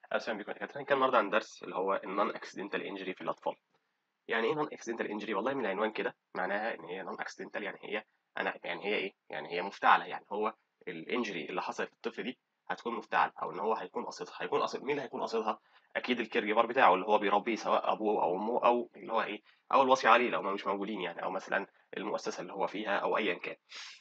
اهلا بكم يا دكاتره هنتكلم النهارده عن درس اللي هو النون اكسيدنتال انجري في الاطفال يعني ايه نون اكسيدنتال انجري والله من العنوان كده معناها ان هي نون اكسيدنتال يعني هي انا يعني هي ايه يعني هي مفتعله يعني هو الانجري اللي حصلت للطفل دي هتكون مفتعله او ان هو هيكون قصدها هيكون قصد مين اللي هيكون قصدها اكيد الكير جيفر بتاعه اللي هو بيربيه سواء ابوه او امه او اللي هو ايه او الوصي عليه لو ما مش موجودين يعني او مثلا المؤسسه اللي هو فيها او ايا كان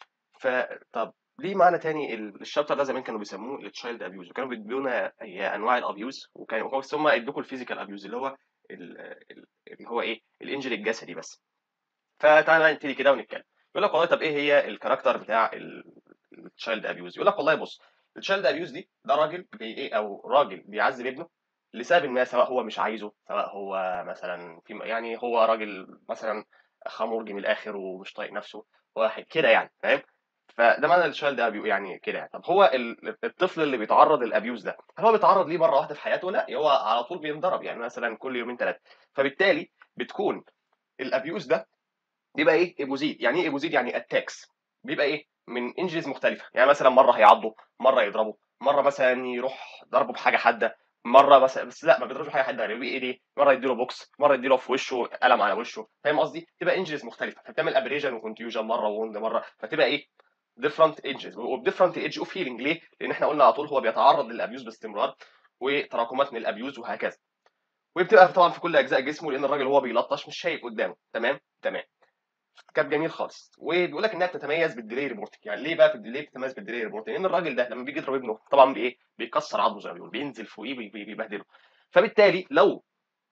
فطب ليه معنى تاني ال- الشابتر ده زمان كانوا بيسموه التشايلد ابيوز وكانوا بيدونا هي انواع الابيوز وكانوا هو بس هم ادوكوا الفيزيكال ابيوز اللي هو ال- ال- اللي هو ايه الانجري الجسدي بس فتعالى نبتدي كده ونتكلم يقول لك والله طب ايه هي الكاركتر بتاع التشايلد ابيوز يقول لك والله بص التشايلد ابيوز دي ده راجل بي ايه او راجل بيعذب ابنه لسبب ما سواء هو مش عايزه سواء هو مثلا في يعني هو راجل مثلا خمرجي من الاخر ومش طايق نفسه واحد كده يعني فاهم فده معنى التشايلد ابيو يعني كده يعني طب هو ال- الطفل اللي بيتعرض للابيوز ده هل هو بيتعرض ليه مره واحده في حياته لا هو على طول بينضرب يعني مثلا كل يومين ثلاثه فبالتالي بتكون الابيوز ده بيبقى ايه ايبوزيد يعني ايه ايبوزيد يعني اتاكس بيبقى ايه من انجريز مختلفه يعني مثلا مره هيعضه مره يضربه مره مثلا يروح ضربه بحاجه حاده مره مثلا بس لا ما بيضربش بحاجه حاده يعني بيبقى ايه مره يديله بوكس مره يديله في وشه قلم على وشه فاهم قصدي تبقى انجريز مختلفه فبتعمل ابريجن وكونتيوجن مره ووند مره فتبقى ايه ديفرنت ايدجز وبديفرنت ايدج اوف هيلينج ليه؟ لان احنا قلنا على طول هو بيتعرض للابيوز باستمرار وتراكمات من الابيوز وهكذا وبتبقى طبعا في كل اجزاء جسمه لان الراجل وهو بيلطش مش شايف قدامه تمام تمام كان جميل خالص وبيقول لك انها بتتميز بالديلي ريبورتنج يعني ليه بقى في الديلي بتتميز بالديلي ريبورتنج لان الراجل ده لما بيجي يضرب ابنه طبعا بايه بيكسر عظمه زي ما بيقول بينزل فوقيه بي- بي- بيبهدله فبالتالي لو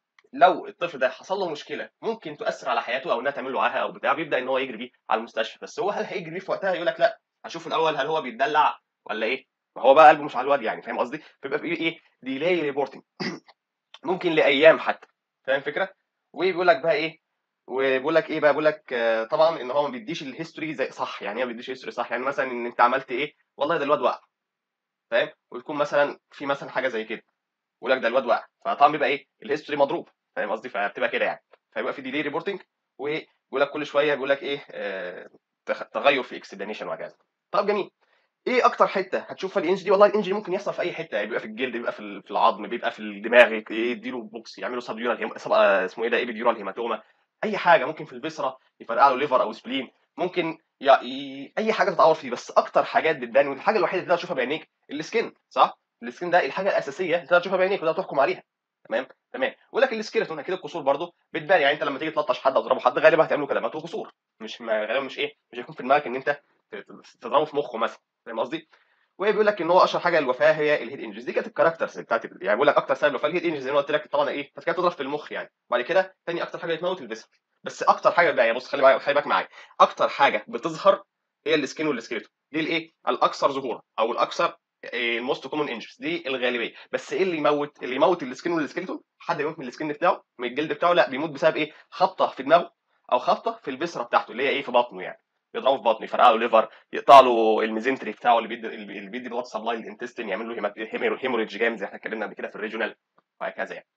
لو الطفل ده حصل له مشكله ممكن تؤثر على حياته او انها تعمل له عاهه او بتاع بيبدا ان هو يجري بيه على المستشفى بس هو هل هيجري بيه في وقتها يقول لك لا هشوف الاول هل هو بيتدلع ولا ايه ما هو بقى قلبه مش على الواد يعني فاهم قصدي بيبقى في ايه ديلي ريبورتنج ممكن لايام حتى فاهم الفكره وبيقول لك بقى ايه وبيقول لك ايه بقى بيقول لك آه، طبعا ان هو ما بيديش الهيستوري زي صح يعني ايه ما بيديش الهيستوري صح يعني مثلا ان انت عملت ايه والله ده الواد وقع فاهم ويكون مثلا في مثلا حاجه زي كده يقول لك ده الواد وقع فطبعا بيبقى ايه الهيستوري مضروب فاهم قصدي فبتبقى كده يعني فيبقى في ديلي ريبورتنج وبيقول لك كل شويه بيقول لك ايه آه، تخ- تغير في اكسبلانيشن وهكذا طب جميل ايه اكتر حته هتشوفها الانجري والله الانجري ممكن يحصل في اي حته يعني بيبقى في الجلد بيبقى في ال- في العظم بيبقى في الدماغ إيه، يديله بوكس يعملوا سبديورال هيم... سب... آه، اسمه ايه ده ايبيديورال هيماتوما اي حاجه ممكن في البصره يفرقع له ليفر او سبلين ممكن ي... ي... اي حاجه تتعور فيه بس اكتر حاجات بتبان والحاجه الوحيده اللي تقدر تشوفها بعينيك السكن صح السكن ده الحاجه الاساسيه اللي تقدر تشوفها بعينيك وتقدر تحكم عليها تمام تمام يقول لك السكيلتون اكيد الكسور برضه بتبان يعني انت لما تيجي تلطش حد او تضربه حد غالبا هتعمل له كلمات وكسور مش ما... غالبا مش ايه مش هيكون في دماغك ان انت ت- تضربه في مخه مثلا فاهم قصدي وبيقول لك ان هو اشهر حاجه للوفاه هي الهيد انجريز دي كانت الكاركترز بتاعت ال- يعني بيقول لك اكتر سبب الوفاه الهيد انجريز زي ما قلت لك طبعا ايه فكانت تضرب في المخ يعني بعد كده تاني اكتر حاجه بتموت الفيسل بس اكتر حاجه بقى يعني بص خلي بالك خلي بالك معايا اكتر حاجه بتظهر هي السكين والسكيلتون دي الايه الاكثر ظهورا او الاكثر الموست كومن انجريز دي الغالبيه بس ايه اللي يموت اللي يموت السكين والسكيلتون حد يموت من السكين بتاعه من الجلد بتاعه لا بيموت بسبب ايه خبطه في دماغه او خبطه في البصره بتاعته اللي هي ايه في بطنه يعني يضربه في بطنه يفرقع له ليفر يقطع له الميزنتري بتاعه اللي بيدي اللي بيدي بلاد سبلاي للانتستين يعمل له هيما- هيمو- هيموريدج جامد زي احنا اتكلمنا قبل كده في الريجونال وهكذا يعني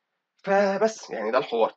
فبس يعني ده الحوار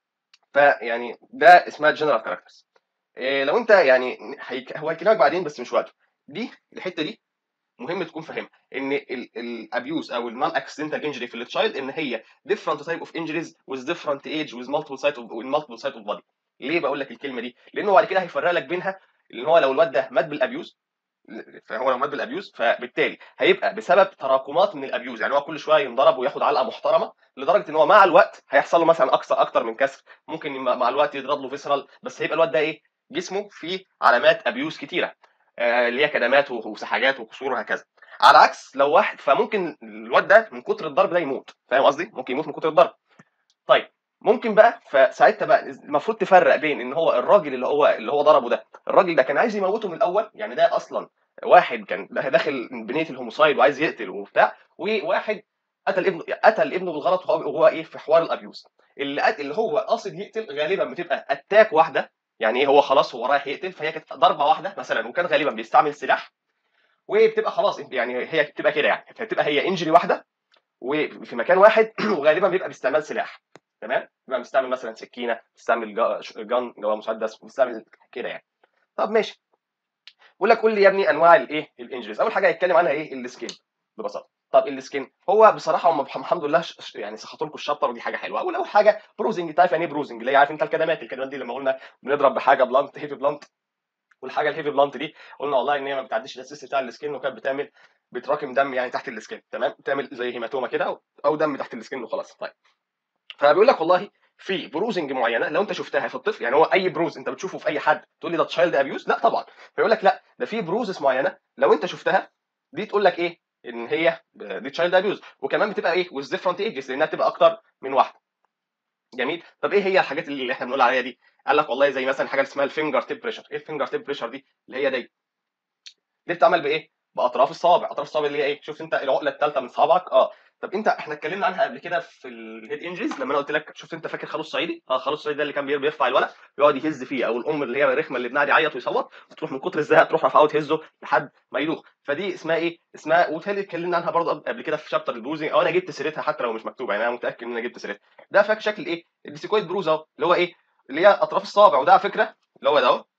فيعني ده اسمها جنرال كاركترز إيه لو انت يعني هيك هو هيكلمك بعدين بس مش وقته دي الحته دي مهم تكون فاهمها ان الابيوز او النون اكسيدنتال انجري في التشايلد ان هي different type of injuries with different age with multiple site of with multiple site of body ليه بقول لك الكلمه دي لانه بعد كده هيفرق لك بينها ان هو لو الواد ده مات بالابيوز فهو لو مات بالابيوز فبالتالي هيبقى بسبب تراكمات من الابيوز يعني هو كل شويه ينضرب وياخد علقه محترمه لدرجه ان هو مع الوقت هيحصل له مثلا اقصى اكتر من كسر ممكن مع مع الوقت يضرب له فيسرال بس هيبقى الواد ده ايه جسمه فيه علامات ابيوز كتيره آه، اللي هي كدمات وسحاجات وكسور وهكذا على عكس لو واحد فممكن الواد ده من كتر الضرب ده يموت فاهم قصدي ممكن يموت من كتر الضرب طيب ممكن بقى فساعتها بقى المفروض تفرق بين ان هو الراجل اللي هو اللي هو ضربه ده الراجل ده كان عايز يموته من الاول يعني ده اصلا واحد كان داخل بنيه الهوموسايد وعايز يقتل وبتاع وواحد قتل ابنه قتل ابنه بالغلط وهو وهو ايه في حوار الابيوز اللي قت- اللي هو قاصد يقتل غالبا بتبقى اتاك واحده يعني ايه هو خلاص هو رايح يقتل فهي كانت ضربه واحده مثلا وكان غالبا بيستعمل سلاح وبتبقى خلاص يعني هي بتبقى كده يعني فبتبقى هي انجري واحده وفي مكان واحد وغالبا بيبقى باستعمال سلاح تمام بيبقى بيستعمل مثلا سكينه بيستعمل جا- جان جوه مسدس بيستعمل كده يعني طب ماشي بقول لك قول لي يا ابني انواع الايه الانجريز اول حاجه هيتكلم عنها ايه السكين ببساطه طب السكين هو بصراحه هم الحمد لله ش- ش- يعني سخطوا لكم الشابتر ودي حاجه حلوه اول اول حاجه بروزنج تعرف يعني ايه بروزنج اللي هي عارف انت الكدمات الكدمات دي لما قلنا بنضرب بحاجه بلانت هيفي بلانت والحاجه الهيفي بلانت دي قلنا والله ان هي ما بتعديش الاسيس بتاع السكين وكانت بتعمل بتراكم دم يعني تحت السكين تمام بتعمل زي هيماتوما كده او أو دم تحت السكين وخلاص طيب فبيقول لك والله في بروزنج معينه لو انت شفتها في الطفل يعني هو اي بروز انت بتشوفه في اي حد تقول لي ده تشايلد ابيوز لا طبعا فيقول لك لا ده في بروزز معينه لو انت شفتها دي تقول لك ايه ان هي دي تشايلد ابيوز وكمان بتبقى ايه وذ ديفرنت ايجز لانها بتبقى اكتر من واحده جميل طب ايه هي الحاجات اللي احنا بنقول عليها دي قال لك والله زي مثلا حاجه اسمها الفينجر تيب بريشر ايه الفينجر تيب بريشر دي اللي هي دي دي بتعمل بايه باطراف الصوابع اطراف الصوابع اللي هي ايه شفت انت العقله الثالثه من صوابعك اه طب انت احنا اتكلمنا عنها قبل كده في الهيد انجريز لما انا قلت لك شفت انت فاكر خالد الصعيدي اه خالد الصعيدي ده اللي كان بير- بيرفع الولد يقعد يهز فيه او الام اللي هي الرخمه اللي ابنها دي يعيط ويصوت وتروح من كتر الزهق تروح رافعه وتهزه لحد ما يدوخ فدي اسمها ايه اسمها وبالتالي اتكلمنا عنها برضه قبل كده في شابتر البروزنج او انا جبت سيرتها حتى لو مش مكتوبه يعني انا متاكد ان انا جبت سيرتها ده فاك شكل ايه الديسيكويد بروز اهو اللي هو ايه اللي هي اطراف الصوابع وده على فكره اللي هو ده اهو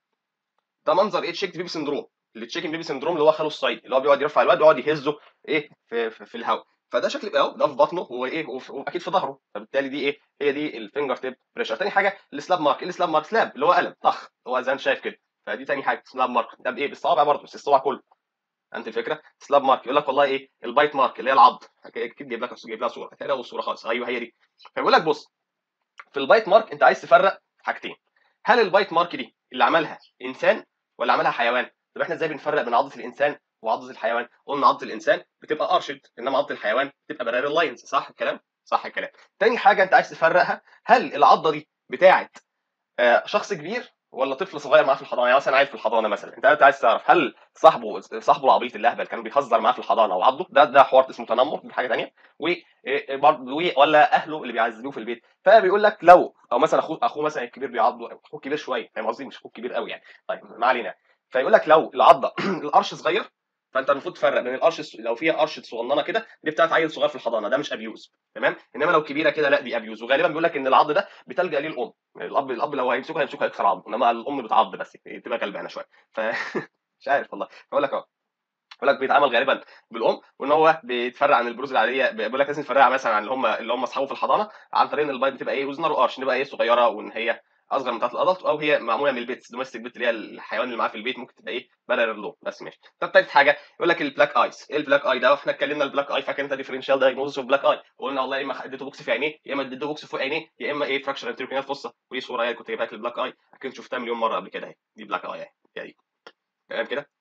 ده منظر ايه تشيك بيبي سندروم اللي تشيكن بيبي سندروم اللي هو خاله الصعيدي اللي هو بيقعد يرفع الواد ويقعد يهزه ايه في, في, في الهواء فده شكل اهو ده في بطنه هو ايه وف- واكيد في ظهره فبالتالي دي ايه هي دي الفينجر تيب بريشر تاني حاجه السلاب مارك ايه السلاب مارك سلاب اللي هو قلم طخ هو زي ما انت شايف كده فدي تاني حاجه سلاب مارك ده بايه بالصوابع برضه بس الصباع كله انت الفكره سلاب مارك يقول لك والله ايه البايت مارك اللي هي العض اكيد جايب لك جايب لها صوره هتلاقي لها صوره خالص ايوه هي دي فيقول لك بص في البايت مارك انت عايز تفرق حاجتين هل البايت مارك دي اللي عملها انسان ولا عملها حيوان طب احنا ازاي بنفرق بين عضه الانسان وعضه الحيوان قلنا عضه الانسان بتبقى ارشد انما عضه الحيوان بتبقى براري لاينز صح الكلام صح الكلام تاني حاجه انت عايز تفرقها هل العضه دي بتاعه آه، شخص كبير ولا طفل صغير معاه في الحضانه يعني مثلا عيل في الحضانه مثلا انت انت عايز تعرف هل صاحبه صاحبه العبيط الاهبل كان بيهزر معاه في الحضانه وعضه ده ده حوار اسمه تنمر دي حاجه ثانيه و إيه برضه و- ولا اهله اللي بيعذبوه في البيت فبيقول لك لو او مثلا اخوه اخوه مثلا الكبير بيعضه اخوه كبير شويه فاهم قصدي مش اخوه كبير قوي يعني طيب ما علينا فيقول لك لو العضه القرش صغير فانت المفروض تفرق بين القرش الص- لو فيها قرشه صغننه كده دي بتاعت عيل صغير في الحضانه ده مش ابيوز تمام انما لو كبيره كده لا دي ابيوز وغالبا بيقول لك ان العض ده بتلجا ليه الام يعني الاب الاب لو هيمسكه هيمسكه هيكسر عظمه انما الام بتعض بس تبقى غلبانه شويه ف مش عارف والله بقول لك اهو بيقول لك بيتعامل غالبا بالام وان هو بيتفرع عن البروز العاديه بيقول لك لازم تفرقها مثلا عن اللي هم اللي هم اصحابه في الحضانه عن طريق ان البيض بتبقى ايه وزنر وقرش تبقى ايه صغيره وان هي اصغر من بتاعت الادلت او هي معموله من البيت دوميستيك بيت اللي هي الحيوان اللي معاه في البيت ممكن تبقى ايه بلر لو بس ماشي طب تالت حاجه يقول لك البلاك ايز ايه البلاك اي ده واحنا اتكلمنا البلاك اي فاكر انت ديفرنشال دايجنوزس اوف بلاك اي وقلنا والله يا اما اديته بوكس في عينيه يا اما اديته بوكس فوق عينيه يا اما ايه فراكشر انتريكينال فصه ودي صوره هي كنت جايبها لك البلاك اي اكيد شفتها مليون مره قبل كده اهي دي بلاك اي اهي هي دي تمام كده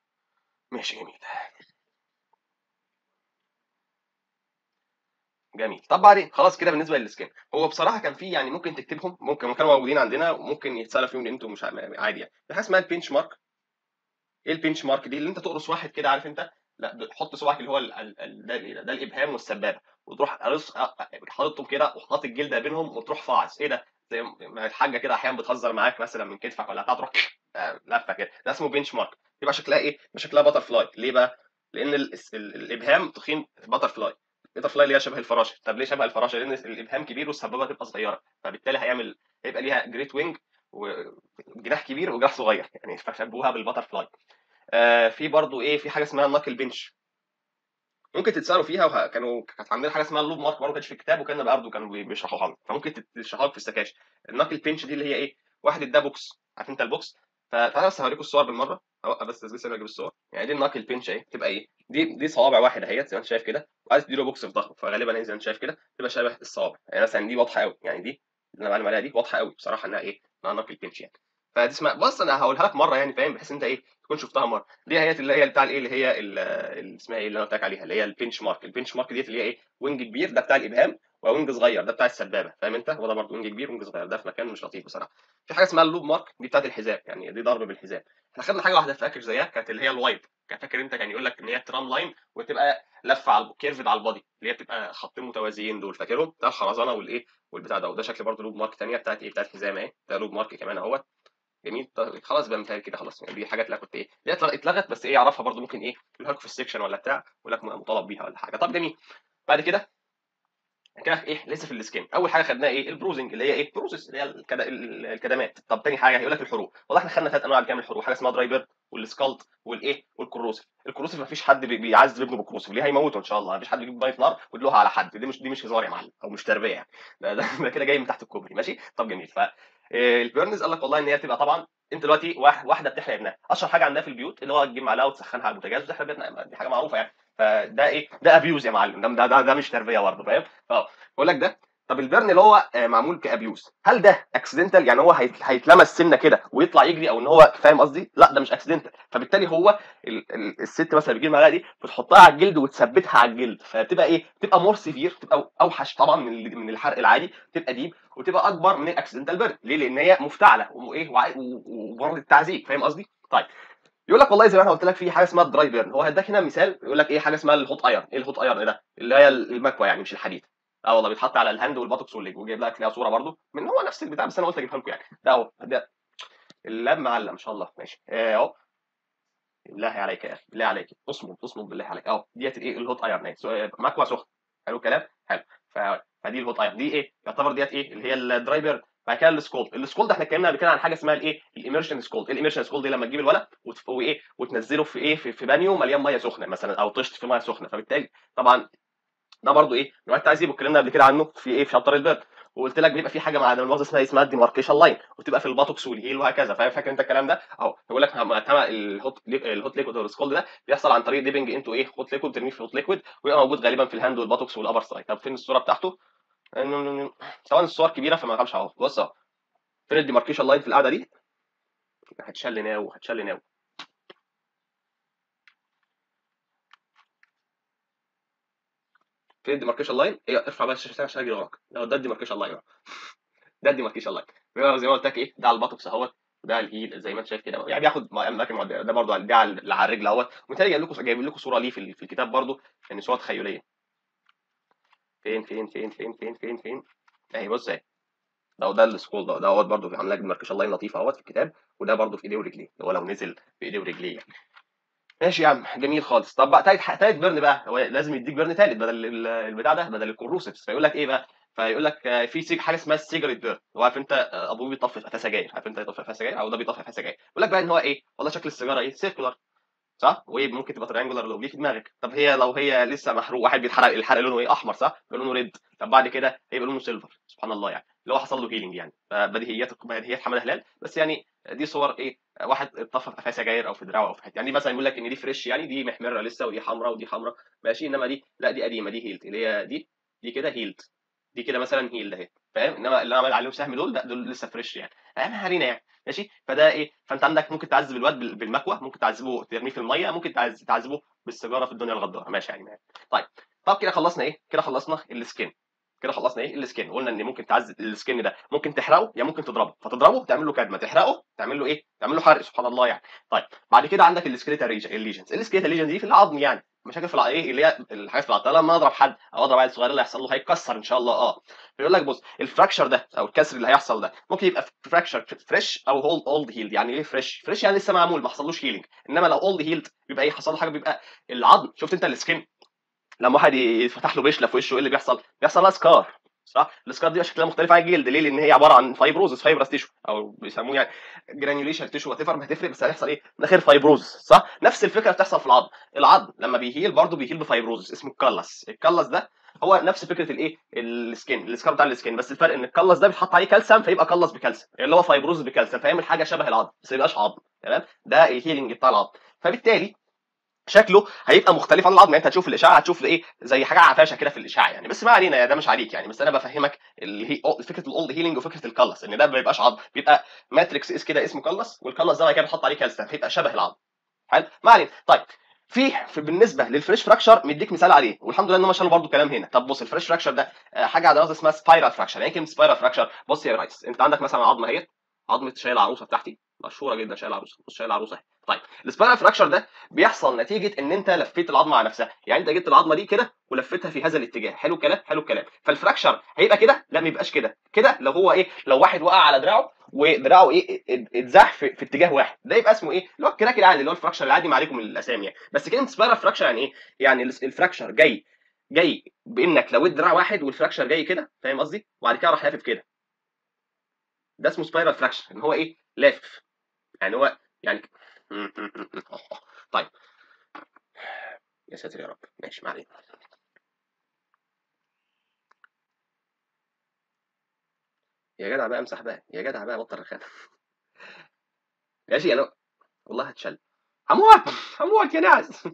ماشي جميل جميل طب بعدين خلاص كده بالنسبه للسكان هو بصراحه كان في يعني ممكن تكتبهم ممكن كانوا موجودين عندنا وممكن يتسال فيهم لان انتوا مش ع- عادي يعني في حاجه اسمها البنش مارك ايه البنش مارك دي اللي انت تقرص واحد كده عارف انت لا ده- حط صباعك اللي هو ال- ال- ال- ده الايه ده ده الابهام والسبابه وتروح قرص حاططهم كده وحاطط الجلده بينهم وتروح فاعص ايه ده زي ما الحاجه كده احيانا بتهزر معاك مثلا من كتفك ولا بتاع تروح آه، لفه كده ده اسمه بنش مارك يبقى شكلها ايه؟ يبقى شكلها باتر فلاي ليه بقى؟ لان ال- ال- الابهام تخين باتر فلاي باتر فلاي اللي هي شبه الفراشه طب ليه شبه الفراشه؟ لان الابهام كبير والسبابه تبقى صغيره فبالتالي هيعمل هيبقى ليها جريت وينج وجناح كبير وجناح صغير يعني فشبهوها بالباتر فلاي آه في برضو ايه في حاجه اسمها الناكل بنش ممكن تتسالوا فيها وه... كانوا كانت عندنا حاجه اسمها اللوب مارك برضه كانت في الكتاب وكان برضه كانوا بي- بيشرحوها لنا فممكن تشرحوها لك في السكاشن الناكل بنش دي اللي هي ايه واحد اداه بوكس عارف انت البوكس فتعالى بس هوريكم الصور بالمره اوقف بس لسه اجيب الصور يعني دي الناكل بنش اهي تبقى ايه دي دي صوابع واحد اهيت زي ما انت شايف كده وعايز تديله بوكس في ظهره فغالبا هي زي ما انت شايف كده تبقى شبه الصوابع يعني مثلا دي واضحه قوي يعني دي اللي انا بعلم عليها دي واضحه قوي بصراحه انها ايه انها ناكل بنش يعني فدي اسمها بص انا هقولها لك مره يعني فاهم بحيث انت ايه تكون شفتها مره دي هي اللي هي بتاع الايه اللي هي ال- اللي اسمها ايه اللي انا قلت لك عليها اللي هي البنش مارك البنش مارك ديت اللي هي ايه وينج كبير ده بتاع الابهام ووينج صغير ده بتاع السبابه فاهم انت وده برضه وينج كبير وينج صغير ده في مكان مش لطيف بصراحه في حاجه اسمها اللوب مارك دي بتاعت الحزام يعني دي ضرب بالحزام احنا خدنا حاجه واحده فاكر زيها كانت اللي هي الوايب كان فاكر انت كان يقول لك ان هي ترام لاين وتبقى لفه على كيرفد على البادي اللي هي بتبقى خطين متوازيين دول فاكرهم بتاع الخرزانه والايه والبتاع ده وده شكل برضه لوب مارك ثانيه بتاعت ايه بتاعت حزام اهي ده لوب مارك كمان اهوت جميل طيب خلاص بقى متهيألي كده خلاص يعني دي حاجات لا كنت ايه دي اتلغ- اتلغت بس ايه اعرفها برضو ممكن ايه يقولها لك في السكشن ولا بتاع يقول لك مطالب بيها ولا حاجه طب جميل بعد كده كده ايه لسه في السكين اول حاجه خدناها ايه البروزنج اللي هي ايه بروسس اللي هي الكد... ال- الكدمات طب تاني حاجه هيقول لك الحروق والله احنا خدنا ثلاث انواع كامل الحروق حاجه اسمها دراي بيرد والسكالت والايه والكروسيف الكروسيف ما فيش حد بي- بيعذب ابنه بالكروسيف ليه هيموته ان شاء الله ما فيش حد بيجيب ميه نار ويدلوها على حد دي مش دي مش هزار يا معلم او مش تربيه يعني ده, ده, ده كده جاي من تحت الكوبري ماشي طب جميل ف آه، البيرنز قال لك والله ان هي تبقى طبعا انت دلوقتي واحد واحده بتحرق ابنها اشهر حاجه عندنا في البيوت اللي هو تجيب معلقه وتسخنها على البوتاجاز وتحرق ابنها دي حاجه معروفه يعني فده ايه ده ابيوز يا معلم ده ده, ده, ده مش تربيه برضه فاهم اه بقول لك ده طب البرن اللي هو آه، معمول كابيوز هل ده اكسيدنتال يعني هو هيت- هيتلمس سنه كده ويطلع يجري او ان هو فاهم قصدي لا ده مش اكسيدنتال فبالتالي هو ال- ال- الست مثلا بتجيب المعلقه دي بتحطها على الجلد وتثبتها على الجلد فبتبقى ايه بتبقى مور سيفير تبقى اوحش طبعا من ال- من الحرق العادي تبقى ديب وتبقى اكبر من الاكسيدنتال بيرن ليه لان هي مفتعله وايه وع- و- ومرض التعذيب فاهم قصدي طيب يقول لك والله زي ما انا قلت لك في حاجه اسمها الدراي بيرن هو هداك هنا مثال يقول لك ايه حاجه اسمها الهوت ايرن ايه الهوت ايرن ده اللي هي المكوى يعني مش الحديد اه والله بيتحط على الهاند والباتوكس والليج وجايب لك ليها صوره برضو من هو نفس البتاع بس انا قلت اجيبها لكم يعني ده اهو ده اللاب معلق ما شاء الله ماشي آه، اهو بالله عليك يا اخي بالله عليك اصمم اصمم بالله عليك اهو ديت الايه الهوت ايرن اهي سو- مكوى سخن حلو الكلام حلو ف... فدي الهوت ايرن دي ايه يعتبر ديت ايه اللي هي الدراي بيرن بعد كده السكولد السكولد احنا اتكلمنا قبل كده عن حاجه اسمها الايه الاميرشن سكولد الاميرشن سكولد دي لما تجيب الولد وت- وايه وتنزله في ايه في, في بانيو مليان ميه سخنه مثلا او طشت في ميه سخنه فبالتالي طبعا ده برضو ايه لو انت عايز اتكلمنا قبل كده عنه في ايه في شابتر البيرد وقلت لك بيبقى في حاجه مع المؤاخذه اسمها اسمها الديماركيشن لاين وتبقى في الباتوكس والهيل وهكذا فاهم فاكر انت الكلام ده اهو بيقول لك هم- تم- الهوت الهوت ليكويد والسكولد ده بيحصل عن طريق ديبنج انتو ايه هوت ليكويد ترميه في هوت ليكويد ويبقى موجود غالبا في الهاند والباتوكس والابر سايد طب فين الصوره بتاعته سواء الصور كبيره فما غامش اهو بص اهو فين الديماركيشن لاين في القعده دي هتشل ناو هتشل ناو فين الديماركيشن لاين ايه ارفع بس الشاشه عشان اجري وراك ده ده الديماركيشن لاين ده الديماركيشن لاين بيبقى زي ما قلت لك ايه ده على الباتوكس اهوت وده على الهيل زي ما انت شايف كده يعني بياخد اماكن معديه ده برضه ده على اللي على الرجل اهوت وبالتالي جايب لكم جايب لكم صوره ليه في ال- في الكتاب برضه يعني صوره تخيليه فين فين فين فين فين فين فين اهي بص اهي ده ده السكول ده دوت برضه عامل لك ديماركيشن لاين لطيف اهوت في الكتاب وده برضه في ايديه ورجليه اللي هو لو نزل في ايديه ورجليه يعني. ماشي يا عم جميل خالص طب بقى تالت تالت بيرن بقى هو لازم يديك بيرن تالت بدل ال- البتاع ده بدل الكروسيفز فيقول لك ايه بقى فيقول لك آه، في سيج حاجه اسمها السيجرت بيرن هو عارف انت آه، ابوه بيطفي فيها سجاير عارف انت يطفي فيها سجاير او ده بيطفي فيها سجاير يقول لك بقى ان هو ايه والله شكل السيجاره ايه سيركولار صح وايه ممكن تبقى تريانجولار لو ليه في دماغك طب هي لو هي لسه محروق واحد بيتحرق الحرق لونه ايه احمر صح يبقى لونه ريد طب بعد كده هيبقى لونه سيلفر سبحان الله يعني اللي هو حصل له هيلينج يعني فبديهيات بديهيات حماده هلال بس يعني دي صور ايه واحد اتطفى فيها سجاير او في دراعه او في حته يعني دي مثلا يقول لك ان دي فريش يعني دي محمره لسه ودي حمراء ودي حمراء ماشي انما دي لا دي قديمه دي هيلد اللي هي دي دي كده هيلد دي كده مثلا هيلد اهي فاهم انما اللي عمل عليهم سهم دول لا دول لسه فريش يعني اهم علينا يعني ماشي فده ايه فانت عندك ممكن تعذب الواد بال- بالمكوى ممكن تعذبه ترميه في الميه ممكن تعذ- تعذبه بالسيجاره في الدنيا الغداره ماشي يعني ماشي. طيب طب كده خلصنا ايه كده خلصنا السكين كده خلصنا ايه السكين قلنا ان ممكن تعذب السكين ده ممكن تحرقه يا ممكن تضربه فتضربه تعمل له كدمه تحرقه تعمل له ايه تعمل له حرق سبحان الله يعني طيب بعد كده عندك السكيليتال ليجنز السكيليتال ليجنز دي في العظم يعني مشاكل في الع- ايه اللي هي الحاجات في العظم لما اضرب حد او اضرب عيل صغير اللي هيحصل له هيتكسر ان شاء الله اه فيقول لك بص الفراكشر ده او الكسر اللي هيحصل ده ممكن يبقى فراكشر فريش او هولد اولد هيلد يعني ايه فريش فريش يعني لسه معمول ما حصلوش هيلينج انما لو اولد هيلد بيبقى ايه حصل له حاجه بيبقى العظم شفت انت السكين لما واحد يفتح له بيشله في وشه ايه اللي بيحصل بيحصل لها سكار صح السكار دي شكلها مختلف عن الجلد ليه لان هي عباره عن فايبروزس فايبرس تيشو او بيسموه يعني جرانيوليشن تيشو وات ما هتفرق بس هيحصل ايه من الاخر فايبروزس صح نفس الفكره بتحصل في العظم العظم لما بيهيل برضه بيهيل بفايبروزس اسمه الكلس الكلس ده هو نفس فكره الايه السكين السكار بتاع السكين بس الفرق ان الكلس ده بيتحط عليه كالسيوم فيبقى كلس بكالسيوم اللي هو فايبروز بكالسيوم فيعمل حاجه شبه العظم بس ما يبقاش عظم تمام ده الهيلينج بتاع العظم فبالتالي شكله هيبقى مختلف عن العظم يعني انت هتشوف الاشعه هتشوف ايه زي حاجه عفاشه كده في الاشعه يعني بس ما علينا يعني ده مش عليك يعني بس انا بفهمك اللي هي فكره الاولد هيلينج وفكره الكلس ان ده ما بيبقاش عظم بيبقى ماتريكس اس كده اسمه كلس والكلس ده بعد كده بتحط عليه كالسيوم فيبقى شبه العظم حلو ما علينا طيب في, في بالنسبه للفريش فراكشر مديك مثال عليه والحمد لله ان هم شالوا برضو كلام هنا طب بص الفريش فراكشر ده آه، حاجه على دراسه اسمها سبايرال فراكشر يعني إيه كلمه سبايرال فراكشر بص يا ريس انت عندك مثلا عظمه اهي عظمه شايل عروسه بتاعتي مشهوره جدا شايل عروسه بص شايل عروسه اهي طيب السبايرال فراكشر ده بيحصل نتيجه ان انت لفيت العظمه على نفسها يعني انت جبت العظمه دي كده ولفتها في هذا الاتجاه حلو الكلام حلو الكلام فالفراكشر هيبقى كده لا ما يبقاش كده كده لو هو ايه لو واحد وقع على دراعه ودراعه ايه ات- اتزاح في, في اتجاه واحد ده يبقى اسمه ايه اللي هو الكراك العادي اللي هو الفراكشر العادي ما عليكم من الاسامي يعني بس كلمه سبايرال فراكشر يعني ايه يعني الس- الفراكشر جاي جاي بانك لو دراع واحد والفراكشر جاي كده فاهم قصدي وبعد كده راح لافف كده ده اسمه سبايرال فراكشر ان هو ايه لافف يعني هو يعني طيب يا ساتر يا رب ماشي ما علينا يا جدع بقى امسح بقى يا جدع بقى بطل رخامه ماشي انا والله هتشل هموت هموت يا ناس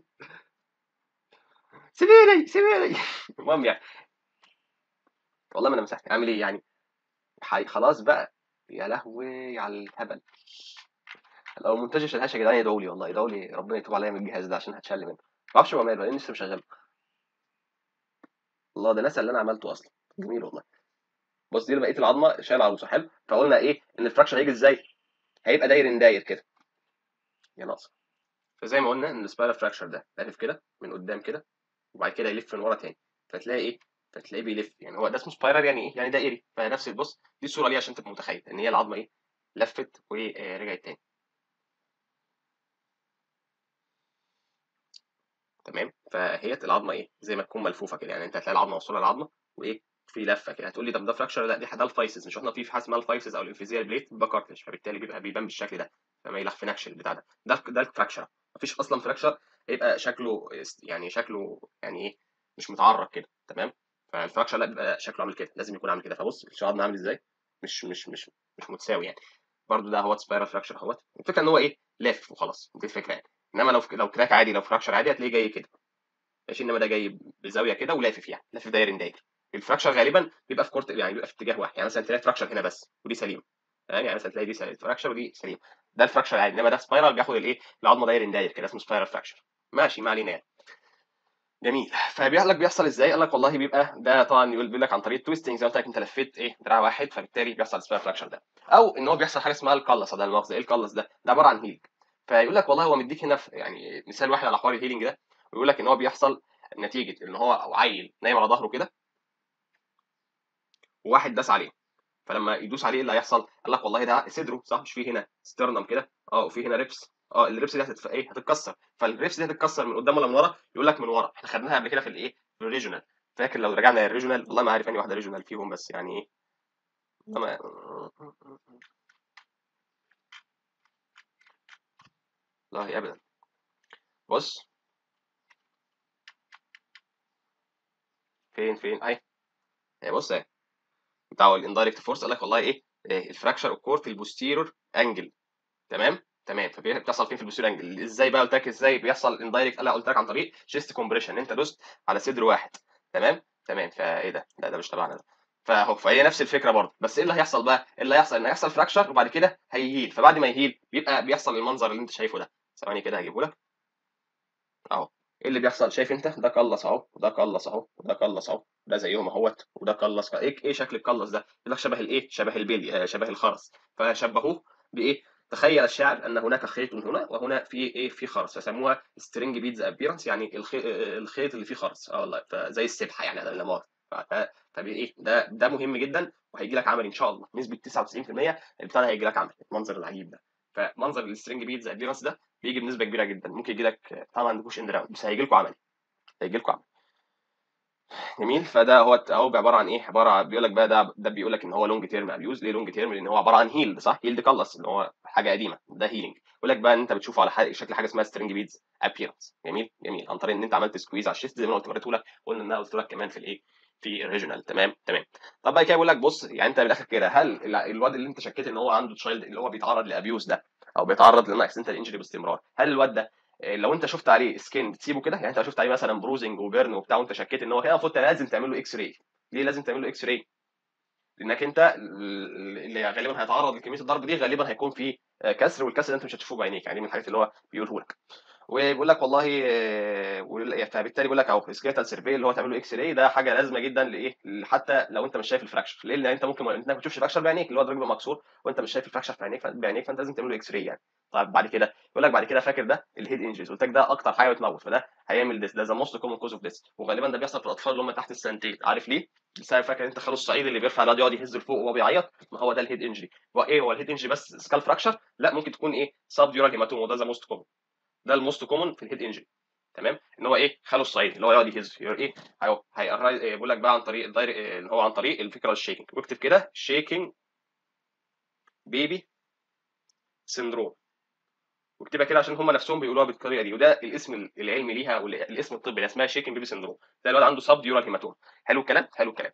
سيبيني سيبيني المهم يعني والله ما انا مسحت اعمل ايه يعني حي... خلاص بقى يا لهوي على الهبل لو المونتاج شالهاش يا جدعان يدعوا لي والله يدعوا لي ربنا يتوب عليا من الجهاز ده عشان هتشل منه ما اعرفش هو ماله لان لسه مشغله الله ده نسى اللي انا عملته اصلا جميل والله بص دي بقيه العظمه شايل عروسه حلو فقلنا ايه ان الفراكشر هيجي ازاي هيبقى داير داير كده يا ناقصه فزي ما قلنا ان السبايرال فراكشر ده لافف كده من قدام كده وبعد كده يلف من ورا تاني فتلاقي ايه فتلاقيه بيلف يعني هو ده اسمه سبايرال يعني ايه يعني دائري فنفس البص دي الصوره ليه عشان تبقى متخيل ان هي العظمه ايه لفت ورجعت تاني تمام فهي العظمه ايه زي ما تكون ملفوفه كده يعني انت هتلاقي العظمه موصوله للعظمه وايه في لفه كده هتقول لي طب ده فراكشر لا دي ده الفايسز مش احنا في حاجه اسمها الفايسز او الانفيزيال بليت بيبقى كارتلج فبالتالي بيبقى بيبان بالشكل ده فما يلخفنكش البتاع ده ده ده الفراكشر مفيش اصلا فراكشر هيبقى شكله يعني شكله يعني ايه مش متعرج كده تمام فالفراكشر لا بيبقى شكله عامل كده لازم يكون عامل كده فبص العظم عامل ازاي مش مش مش مش متساوي يعني برضو ده هو سبايرال فراكشر اهوت الفكره ان هو ايه لف وخلاص دي الفكره يعني انما لو لو كراك عادي لو فراكشر عادي هتلاقيه جاي كده ماشي انما ده جاي بزاويه كده ولافف يعني لافف داير داير الفراكشر غالبا بيبقى في كورت يعني بيبقى في اتجاه واحد يعني مثلا تلاقي فراكشر هنا بس ودي سليمه يعني مثلا تلاقي دي فراكشر ودي سليمه ده الفراكشر عادي انما ده سبايرال بياخد الايه العظمه داير داير كده اسمه سبايرال فراكشر ماشي ما علينا يعني جميل فبيقول لك بيحصل ازاي قال لك والله بيبقى ده طبعا يقول بيقول لك عن طريق التويستنج زي ما قلت لك انت لفيت ايه دراع واحد فبالتالي بيحصل سبايرال فراكشر ده او ان هو بيحصل حاجه اسمها القلصه ده المؤاخذه ايه القلص ده ده عباره عن هيلينج فيقول لك والله هو مديك هنا يعني مثال واحد على حوار الهيلينج ده ويقول لك ان هو بيحصل نتيجه ان هو عيل نايم على ظهره كده وواحد داس عليه فلما يدوس عليه اللي هيحصل قال لك والله ده صدره صح مش فيه هنا سترنم كده اه وفي هنا ريبس اه الريبس دي هتتف... ايه هتتكسر فالريبس دي هتتكسر من قدام ولا من ورا يقول لك من ورا احنا خدناها قبل كده في الايه في الريجونال فاكر لو رجعنا للريجونال والله ما عارف انهي واحده ريجونال فيهم بس يعني ايه ما... والله ابدا بص فين فين اهي هي بص اهي بتاع الاندايركت فورس قال لك والله ايه, إيه الفراكشر اوكور في البوستيرور انجل تمام تمام فبيحصل فين في البوستيرور انجل ازاي بقى قلت لك ازاي بيحصل اندايركت قال قلت لك عن طريق شيست كومبريشن انت دوست على صدر واحد تمام تمام فايه ده لا ده مش تبعنا ده فهو فهي نفس الفكره برضه بس ايه اللي هيحصل بقى اللي هيحصل ان هيحصل فراكشر وبعد كده هيهيل فبعد ما يهيل بيبقى بيحصل المنظر اللي انت شايفه ده ثواني كده هجيبه لك اهو ايه اللي بيحصل شايف انت ده قلص اهو وده قلص اهو وده قلص اهو ده زيهم اهوت وده قلص ايه ايه شكل القلص ده يقول لك شبه الايه شبه البلي شبه الخرز فشبهوه بايه تخيل الشاعر ان هناك خيط هنا وهنا في ايه في خرز فسموها سترينج بيدز ابيرنس يعني الخيط اللي فيه خرز اه والله فزي السبحه يعني هذا النمار ايه ده ده مهم جدا وهيجي لك عمل ان شاء الله نسبه 99% البتاع ده هيجي لك عمل المنظر العجيب ده فمنظر السترينج بيدز ابيرنس ده بيجي بنسبه كبيره جدا ممكن يجي لك طبعا ما عندكوش اند راوند بس هيجي لكم عملي هيجي لكم عملي جميل فده هو هو عباره عن ايه عباره عن بيقول لك بقى ده ده بيقول لك ان هو لونج تيرم ابيوز ليه لونج تيرم لان هو عباره عن هيلد صح هيلد كلس ان هو حاجه قديمه ده هيلينج بيقول لك بقى ان انت بتشوفه على حاجة شكل حاجه اسمها سترينج بيدز ابيرنس جميل جميل عن طريق ان انت عملت سكويز على الشيست زي ما انا قلت وريته لك قلنا ان انا قلت لك كمان في الايه في الريجونال تمام تمام طب بقى كده بيقول لك بص يعني انت من الاخر كده هل الواد اللي انت شكيت ان هو عنده تشايلد اللي هو بيتعرض لابيوز ده او بيتعرض لان اكسنتال انجري باستمرار هل الواد ده لو انت شفت عليه سكين تسيبه كده يعني انت لو شفت عليه مثلا بروزنج وبيرن وبتاع وانت شكيت ان هو كده المفروض لازم تعمل له اكس راي ليه لازم تعمل له اكس راي لانك انت اللي غالبا هيتعرض لكميه الضرب دي غالبا هيكون في كسر والكسر ده انت مش هتشوفه بعينيك يعني من الحاجات اللي هو بيقوله لك وبيقول لك والله فبالتالي بيقول لك اهو سكيتال سيرفي اللي هو تعمل له اكس راي ده حاجه لازمه جدا لايه حتى لو انت مش شايف الفراكشر ليه لان انت ممكن انت ما بتشوفش الفراكشر بعينيك اللي هو الراجل مكسور وانت مش شايف الفراكشر في عينيك بعينيك فانت لازم تعمل له اكس راي يعني طيب بعد كده يقول لك بعد كده فاكر ده الهيد انجريز قلت لك ده اكتر حاجه بتموت فده هيعمل ديس ده ذا موست كومن كوز اوف ديس وغالبا ده بيحصل في الاطفال اللي هم تحت السنتين عارف ليه؟ بسبب فاكر انت خالص الصعيد اللي بيرفع الواد يقعد يهز لفوق وهو بيعيط ما هو ده الهيد انجري هو ايه هو الهيد انجري بس سكال فراكشر لا ممكن تكون ايه سب ديورال هيماتوم وده ذا موست كومن ده الموست كومن في الهيد انجري تمام ان هو ايه خاله الصعيد اللي هو يقعد يهز ايه اهو بيقول لك بقى عن طريق الداير اللي هو عن طريق الفكره الشيكنج واكتب كده شيكنج بيبي سندروم واكتبها كده عشان هم نفسهم بيقولوها بالطريقه دي وده الاسم العلمي ليها والاسم الطبي اللي اسمها شيكن بيبي سندروم ده الواد عنده سب ديورال هيماتوم حلو الكلام حلو الكلام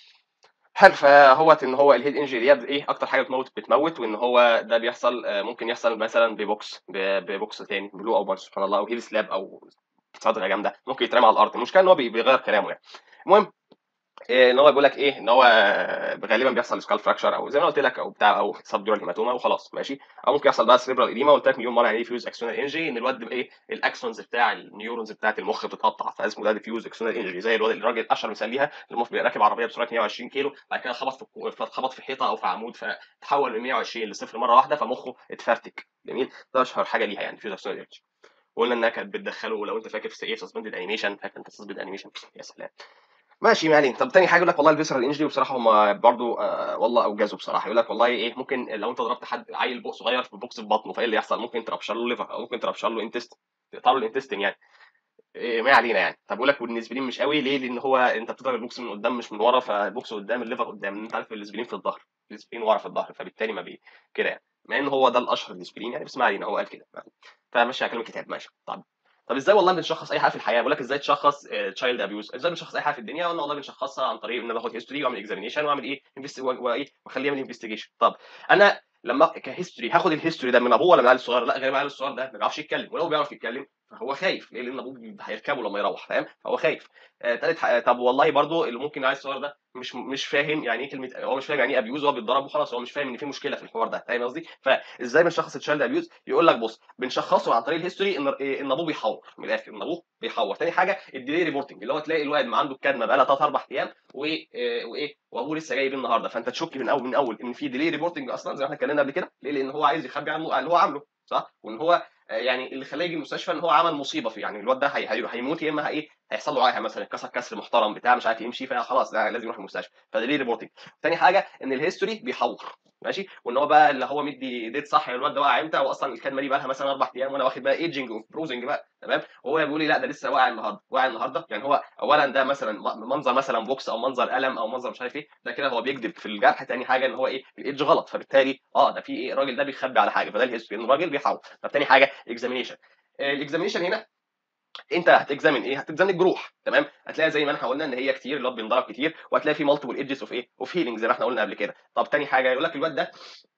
حلو فهو ان هو الهيد انجري دي ايه اكتر حاجه بتموت بتموت وان هو ده بيحصل آه، ممكن يحصل مثلا ببوكس ب- ببوكس تاني بلو او بانش سبحان الله او هيد سلاب او صدغه جامده ممكن يترمى على الارض المشكله ان هو بي- بيغير كلامه يعني المهم إيه ان هو بيقول لك ايه ان هو غالبا بيحصل سكال فراكشر او زي ما قلت لك او بتاع او سبدورال هيماتوما وخلاص ماشي او ممكن يحصل بقى سريبرال اديما قلت لك مليون مره يعني ايه فيوز اكسونال انجري ان الواد ايه الاكسونز بتاع النيورونز بتاعت المخ بتتقطع فاسمه ده ديفيوز اكسونال انجري زي الواد الراجل اشهر مثال ليها اللي بيبقى راكب عربيه بسرعه 120 كيلو بعد كده خبط في الكو- خبط في حيطه او في عمود فتحول من 120 لصفر مره واحده فمخه اتفرتك جميل ده اشهر حاجه ليها يعني فيوز اكسونال انجري وقلنا انها كانت بتدخله لو انت فاكر في ايه سسبندد انيميشن فاكر انت سسبندد انيميشن يا سلام ماشي ما علينا طب تاني حاجه يقول لك والله الفيسرال انجري وبصراحه هم برضو آه والله اوجزوا بصراحه يقول لك والله ايه ممكن لو انت ضربت حد عيل بوق صغير في بوكس في بطنه فايه اللي يحصل ممكن تربشر له ليفر او ممكن تربشر له انتست تقطع له الانتستين يعني إيه ما علينا يعني طب بقول لك والنسبلين مش قوي ليه لان هو انت بتضرب البوكس من قدام مش من ورا فالبوكس قدام الليفر قدام انت عارف الاسبلين في الظهر الاسبلين ورا في الظهر فبالتالي ما بي كده يعني مع ان هو ده الاشهر الاسبلين يعني بس ما علينا هو قال كده فماشي على كلام الكتاب ماشي طب طب ازاي والله بنشخص اي حاجه في الحياه بقول لك ازاي تشخص تشايلد ابيوز ازاي بنشخص اي حاجه في الدنيا قلنا والله بنشخصها عن طريق ان انا باخد هيستوري واعمل اكزامينيشن واعمل ايه investi- و- وايه واخليه يعمل انفستيجيشن طب انا لما كهيستوري هاخد الهيستوري ده من ابوه ولا من العيال الصغير لا غالبا العيال الصغير ده ما بيعرفش يتكلم ولو بيعرف يتكلم فهو خايف ليه لان ابوه هيركبه لما يروح فاهم فهو خايف آه تالت ح- طب والله برضو اللي ممكن العيل الصغير ده مش مش فاهم يعني ايه كلمه هو مش فاهم يعني ايه ابيوز هو بيتضرب وخلاص هو مش فاهم ان في مشكله في الحوار ده فاهم قصدي فازاي بنشخص التشايلد ابيوز يقول لك بص بنشخصه عن طريق الهيستوري ان إيه، ان ابوه بيحور من الاخر ان ابوه بيحور تاني حاجه الديلي ريبورتنج اللي هو تلاقي الواد ما عنده الكدمه بقى لها 3 4 ايام وايه إيه، وايه وابوه لسه جايب النهارده فانت تشك من اول من اول ان في ديلي ريبورتنج اصلا زي ما احنا اتكلمنا قبل كده ليه لان هو عايز يخبي عنه اللي هو عامله صح وان هو آه، يعني اللي خلاه يجي المستشفى ان هو عمل مصيبه فيه يعني الواد ده هي- هي- هيموت يا اما ايه هيحصل له عاهه مثلا كسر كسر محترم بتاع مش عارف يمشي فخلاص ده لازم يروح المستشفى فديلي ريبورتنج تاني حاجه ان الهيستوري بيحور ماشي وان هو بقى اللي هو مدي ديت صح الواد ده وقع امتى واصلا الكدمه دي بقى لها مثلا اربع ايام وانا واخد بقى ايجنج وبروزنج بقى تمام وهو بيقول لي لا ده لسه واقع النهارده واقع النهارده يعني هو اولا ده مثلا م- منظر مثلا بوكس او منظر الم او منظر مش عارف ايه ده كده هو بيكذب في الجرح تاني حاجه ان هو ايه الايدج غلط فبالتالي اه ده في ايه الراجل ده بيخبي على حاجه فده الهيستوري ان الراجل بيحاول طب تاني حاجه اكزامينيشن الاكزامينيشن هنا انت هتكزامن ايه هتكزامن الجروح تمام هتلاقي زي ما احنا قلنا ان هي كتير اللي هو بينضرب كتير وهتلاقي في مالتيبل ايدجز اوف ايه اوف هيلينج زي ما احنا قلنا قبل كده طب تاني حاجه يقول لك الواد ده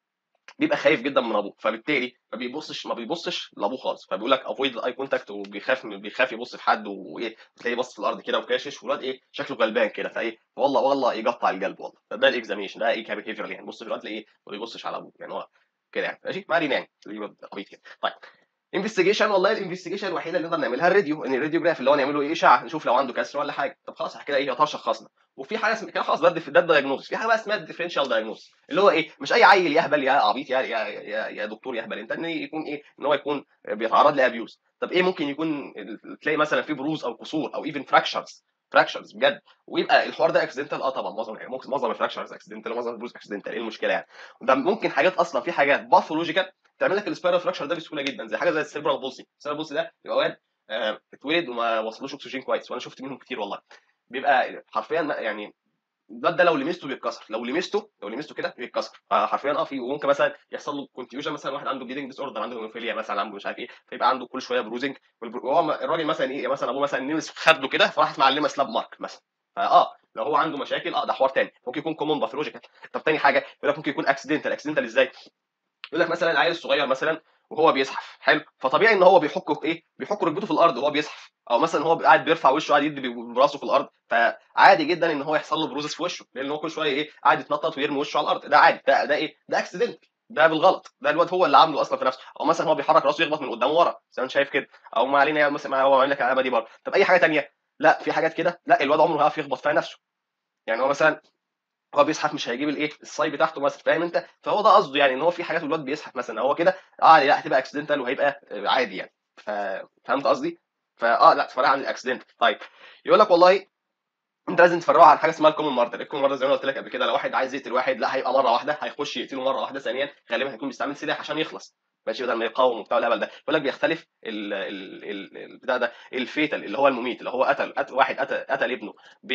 بيبقى خايف جدا من ابوه فبالتالي ما بيبصش ما بيبصش لابوه خالص فبيقول لك افويد الاي كونتاكت وبيخاف بيخاف يبص في حد وايه تلاقيه بص في الارض كده وكاشش والواد ايه شكله غلبان كده فايه والله والله يقطع القلب والله فده الاكزاميشن ده ايه كبيهيفير يعني بص في الواد تلاقيه ما بيبصش على ابوه يعني هو كده يعني ماشي ما علينا يعني تلاقيه واد عبيط كده طيب انفستيجيشن والله الانفستيجيشن الوحيده اللي نقدر نعملها الراديو ان الراديوجراف اللي هو نعمله ايه اشعه نشوف لو عنده كسر ولا حاجه طب خلاص كده ايه يعتبر شخصنا وفي حاجه اسمها كده خلاص ده ده الدايجنوز في حاجه بقى اسمها الديفرنشال دايجنوز اللي هو ايه مش اي عيل يهبل يا عبيط يا يا يا, يا دكتور يهبل انت ان يكون ايه ان هو يكون بيتعرض لابيوز طب ايه ممكن يكون تلاقي مثلا في بروز او كسور او ايفن فراكشرز فراكشرز بجد ويبقى الحوار ده اكسيدنتال اه طبعا معظم يعني ممكن معظم الفراكشرز اكسيدنتال ومعظم البروز اكسيدنتال ايه المشكله يعني ده ممكن حاجات اصلا في حاجات باثولوجيكال تعمل لك السبايرال فراكشر ده بسهوله جدا زي حاجه زي السيربرال بولسي السيربرال بولسي ده بيبقى واد آه، اتولد وما وصلوش اكسجين كويس وانا شفت منهم كتير والله بيبقى حرفيا ما- يعني الواد ده لو لمسته بيتكسر لو لمسته لو لمسته كده بيتكسر آه، حرفيا اه في وممكن مثلا يحصل له كونتيوجن مثلا واحد عنده بليدنج ديس اوردر عنده هيموفيليا مثلا عنده مش عارف ايه فيبقى عنده كل شويه بروزنج والبرو- وهو م- الراجل مثلا ايه مثلا ابوه مثلا لمس في خده كده فراحت معلمه سلاب مارك مثلا فاه لو هو عنده مشاكل اه ده حوار تاني ممكن يكون كومون باثولوجيكال طب تاني حاجه يقول لك ممكن يكون اكسيدنتال اكسيدنتال ازاي يقول لك مثلا العيل الصغير مثلا وهو بيزحف حلو فطبيعي ان هو بيحك ايه بيحك ركبته في الارض وهو بيزحف او مثلا هو قاعد بيرفع وشه قاعد يدي براسه في الارض فعادي جدا ان هو يحصل له بروزس في وشه لان هو كل شويه ايه قاعد يتنطط ويرمي وشه على الارض ده عادي ده ده ايه ده اكسيدنت ده بالغلط ده الواد هو اللي عامله اصلا في نفسه او مثلا هو بيحرك راسه يخبط من قدام ورا زي ما انت شايف كده او ما علينا يعني مثلا هو عامل لك العلامه دي برضه طب اي حاجه تانية لا في حاجات كده لا الواد عمره ما هيعرف يخبط فيها نفسه يعني هو مثلا هو بيزحف مش هيجيب الايه الصاي بتاعته مثلا فاهم انت فهو ده قصده يعني ان هو في حاجات الواد بيزحف مثلا هو كده اه لا هتبقى اكسيدنتال وهيبقى آه، عادي يعني ف- فهمت قصدي فاه لا تفرق عن الاكسيدنت طيب يقول لك والله انت لازم تفرقه عن حاجه اسمها الكومن ماردر الكومن ماردر زي ما أنا قلت لك قبل كده لو واحد عايز يقتل واحد لا هيبقى مره واحده هيخش يقتله مره واحده ثانيا غالبا هيكون بيستعمل سلاح عشان يخلص ماشي بدل ما يقاوم وبتاع الهبل ده يقول لك بيختلف ال- ال- ال- البتاع ده الفيتال اللي هو المميت اللي هو قتل قتل واحد قتل, قتل ابنه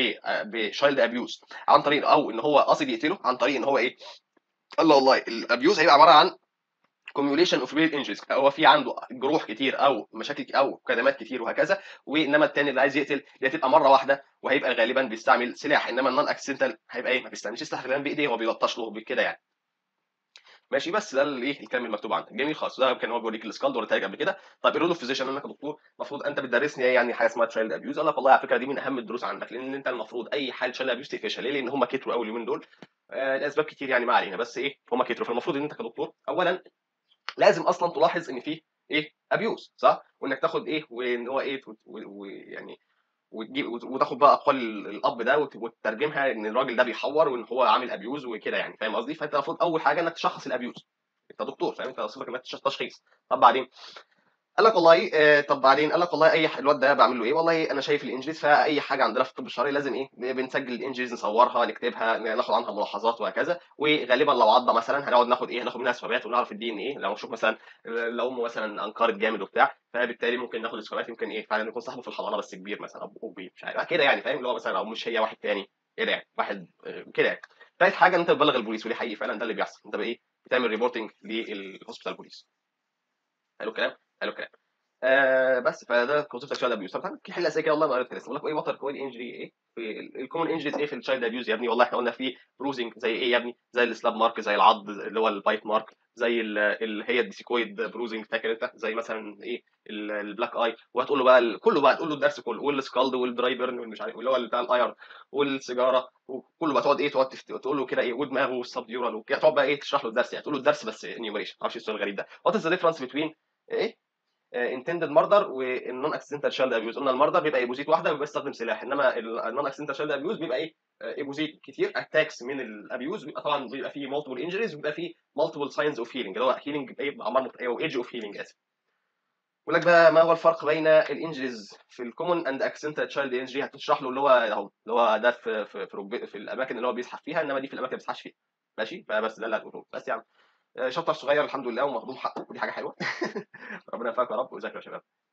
بشايلد ابيوز عن طريق او ان هو قاصد يقتله عن طريق ان هو ايه الله والله الابيوز هيبقى عباره عن كوميوليشن اوف ريل انجريز هو في عنده جروح كتير او مشاكل او كدمات كتير وهكذا وانما التاني اللي عايز يقتل دي هتبقى مره واحده وهيبقى غالبا بيستعمل سلاح انما النون اكسنتال هيبقى ايه ما بيستعملش سلاح غالبا بايديه هو بيلطش له كده يعني ماشي بس ده الايه الكلام المكتوب عندك جميل خالص ده كان هو بيوريك السكالد وريتاج قبل كده طيب الرول اوف فيزيشن انا كدكتور المفروض انت بتدرسني ايه يعني حاجه اسمها تشايلد ابيوز قال لك والله على فكره دي من اهم الدروس عندك لان انت المفروض اي حاله تشايلد ابيوز تقفشها ليه؟ لان هم كتروا قوي اليومين دول آه لاسباب كتير يعني ما علينا بس ايه هم كتروا فالمفروض ان انت كدكتور اولا لازم اصلا تلاحظ ان في ايه ابيوز صح وانك تاخد ايه وان هو ايه ويعني وتجيب وتاخد بقى اقوال الاب ده وتترجمها ان الراجل ده بيحور وان هو عامل ابيوز وكده يعني فاهم قصدي فانت المفروض اول حاجه انك تشخص الابيوز انت دكتور فاهم انت اصلك انك تشخيص طب بعدين قال لك والله آه طب بعدين قال لك والله اي الواد ده بعمل له ايه والله انا شايف الانجليز فاي حاجه عندنا في الطب الشرعي لازم ايه بنسجل الانجليز نصورها نكتبها ناخد عنها ملاحظات وهكذا وغالبا لو عضه مثلا هنقعد ناخد ايه هناخد منها سببات ونعرف الدي ان ايه لو نشوف مثلا لو امه مثلا انكرت جامد وبتاع فبالتالي ممكن ناخد السببات يمكن ايه فعلا يكون صاحبه في الحضانه بس كبير مثلا ابو كبير مش عارف كده يعني فاهم اللي هو مثلا او مش هي واحد تاني كده يعني واحد كده يعني ثالث حاجه ان انت تبلغ البوليس ودي حقيقي فعلا ده اللي بيحصل انت بايه بتعمل ريبورتنج للهوسبيتال بوليس حلو الكلام حلو الكلام آه بس فده كونسيبت التشايلد ابيوز طب في حل اسئله كده والله ما قريت لسه بقول لك ايه وتر كوين انجري ايه الكومن انجريز ايه في التشايلد ابيوز يا ابني والله احنا قلنا في بروزنج زي ايه يا ابني زي السلاب مارك زي العض اللي هو البايت مارك زي اللي هي الديسيكويد بروزنج فاكر انت زي مثلا ايه البلاك اي وهتقول له بقى كله بقى تقول له الدرس كله والسكالد والدراي بيرن والمش عارف اللي هو بتاع الايرن والسيجاره وكله بقى تقعد ايه تقعد تقول له كده ايه ودماغه والسبديورال وكده تقعد بقى ايه تشرح له الدرس يعني تقول له الدرس بس انيوميريشن معرفش السؤال الغريب ده وات از ذا ديفرنس بتوين ايه انتندد ماردر والنون اكسنتال شايلد ابيوز قلنا الماردر بيبقى ايبوزيت واحده وبيبقى يستخدم سلاح انما النون اكسنتال شايلد ابيوز بيبقى ايه ايبوزيت كتير اتاكس من الابيوز بيبقى طبعا بيبقى فيه مالتيبل انجريز وبيبقى فيه مالتيبل ساينز اوف هيلينج اللي هو هيلينج اعمار او ايدج اوف هيلينج اسف بيقول لك بقى ما هو الفرق بين الانجريز في الكومون اند اكسنتال تشايلد انجري هتشرح له اللي هو اهو اللي هو ده في في في, في الاماكن اللي هو بيزحف فيها انما دي في الاماكن اللي ما بيزحفش فيها ماشي فبس ده اللي هتقوله بس يا عم شابتر صغير الحمد لله ومهضوم حقه ودي حاجه حلوه ربنا يوفقك يا رب وذاكروا يا شباب